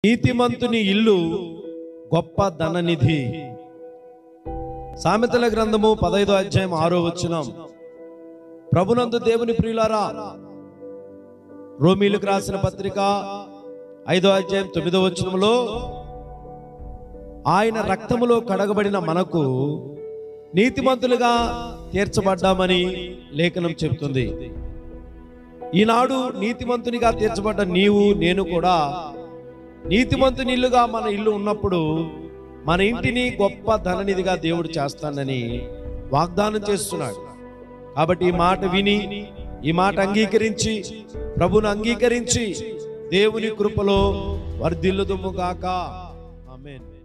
నీతిమంతుని ఇల్లు గొప్ప ధననిధి సామెతల గ్రంథము పదైదో అధ్యాయం ఆరో వచ్చినం ప్రభునందు దేవుని ప్రియులారా రోమీలకు రాసిన పత్రిక ఐదో అధ్యాయం తొమ్మిదో వచనంలో ఆయన రక్తములో కడగబడిన మనకు నీతిమంతులుగా తీర్చబడ్డామని లేఖనం చెబుతుంది ఈనాడు నీతిమంతునిగా తీర్చబడ్డ నీవు నేను కూడా నీతిమంతుని ఇల్లుగా మన ఇల్లు ఉన్నప్పుడు మన ఇంటిని గొప్ప ధననిధిగా దేవుడు చేస్తానని వాగ్దానం చేస్తున్నాడు కాబట్టి ఈ మాట విని ఈ మాట అంగీకరించి ప్రభుని అంగీకరించి దేవుని కృపలో వర్ధిల్లుదుముగాక ఆమేన్